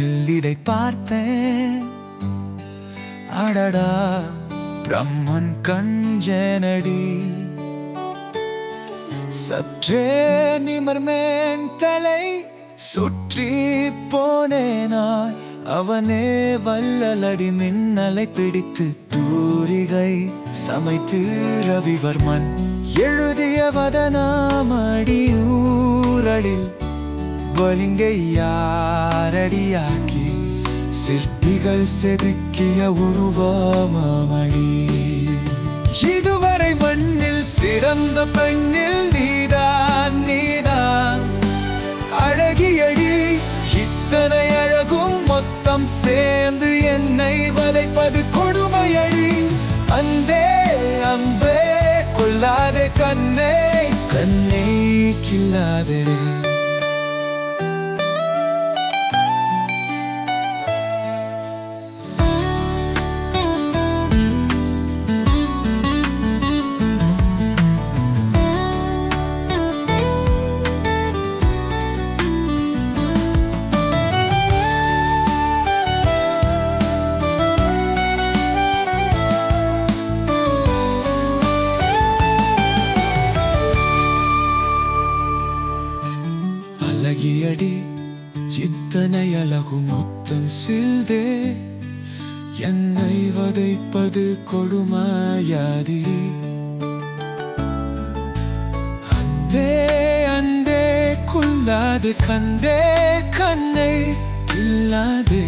மெல்லிடை பார்த்தேன் அடடா பிரம்மன் கஞ்சனடி சற்றே நிமர்மேன் தலை சுற்றி போனேனாய் அவனே வல்லலடி மின்னலை பிடித்து தூரிகை சமைத்து ரவிவர்மன் எழுதிய வதனாமடி ஊரலில் பலிங்கை யாரடியாக்கி சிற்பிகள் செதுக்கிய உருவமடி இதுவரை மண்ணில் திறந்த பெண்ணில் நீதான் நீதான் அழகியடி இத்தனை அழகும் மொத்தம் சேர்ந்து என்னை வதைப்பது கொடுமையடி அந்தே அம்பே கொள்ளாதே கண்ணே கண்ணே கில்லாதே அழகியடி சித்தனை அழகும் முத்தம் சில்தே என்னை வதைப்பது கொடுமையாதி அந்தே அந்தே குந்தாது கந்தே கண்ணை இல்லாதே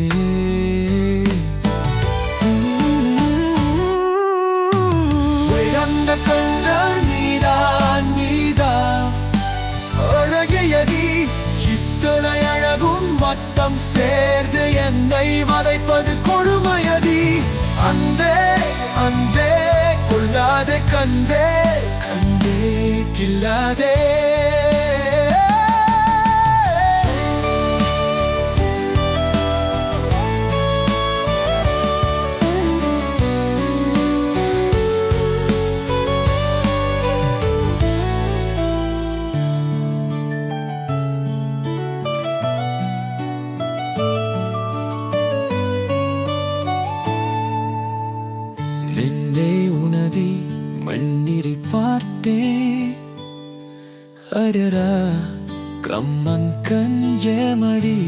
உயர்ந்த கண்கள் நீதான் நீதான் அழகையடி இத்தனை அழகும் மட்டம் சேர்ந்து என்னை வதைப்பது கொடுமையதி அந்தே அந்தே கொள்ளாதே கந்தே கந்தே கில்லாதே நின்னை உனதி மண்ணிரை பார்த்தே அரரா கம்மன் கஞ்சமடி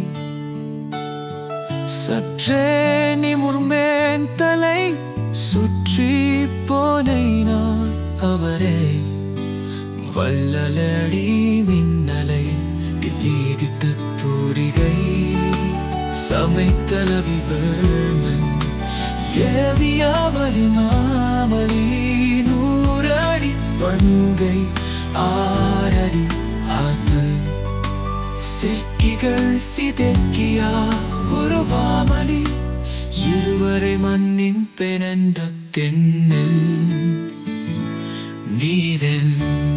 சற்றே நிமுர்மேன் தலை சுற்றி போனை நான் அவரே வல்லலடி மின்னலை நீதித்த தூரிகை சமைத்தலவி வேமன் ஏவியாவலி மாமலி நூறடி பண்கை ஆரடி ஆத்தல் சிக்கிகள் சிதக்கியா உருவாமலி இருவரை மண்ணின் பெனண்ட தென்னல் நீதன்